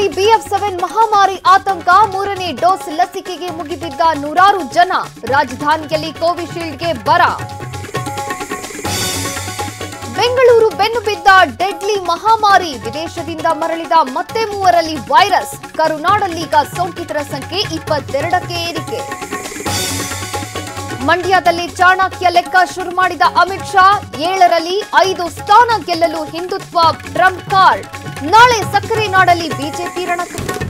ರಾಜ್ಯದಲ್ಲಿ ಬಿಎಫ್ ಸೆವೆನ್ ಮಹಾಮಾರಿ ಆತಂಕ ಮೂರನೇ ಡೋಸ್ ಲಸಿಕೆಗೆ ಮುಗಿಬಿದ್ದ ನೂರಾರು ಜನ ರಾಜಧಾನಿಯಲ್ಲಿ ಕೋವಿಶೀಲ್ಡ್ಗೆ ಬರ ಬೆಂಗಳೂರು ಬೆನ್ನು ಬಿದ್ದ ಡೆಡ್ಲಿ ಮಹಾಮಾರಿ ವಿದೇಶದಿಂದ ಮರಳಿದ ಮತ್ತೆ ಮೂವರಲ್ಲಿ ವೈರಸ್ ಕರುನಾಡಲ್ಲೀಗ ಸೋಂಕಿತರ ಸಂಖ್ಯೆ ಇಪ್ಪತ್ತೆರಡಕ್ಕೆ ಏರಿಕೆ ಮಂಡ್ಯದಲ್ಲಿ ಚಾಣಕ್ಯ ಲೆಕ್ಕ ಶುರು ಮಾಡಿದ ಅಮಿತ್ ಶಾ ಏಳರಲ್ಲಿ ಐದು ಸ್ಥಾನ ಗೆಲ್ಲಲು ಹಿಂದುತ್ವ ಟ್ರಂಪ್ ಕಾರ್ಡ್ ನಾಳೆ ಸಕ್ಕರೆ ನಾಡಲ್ಲಿ ಬಿಜೆಪಿ ರಣಕುಂಭ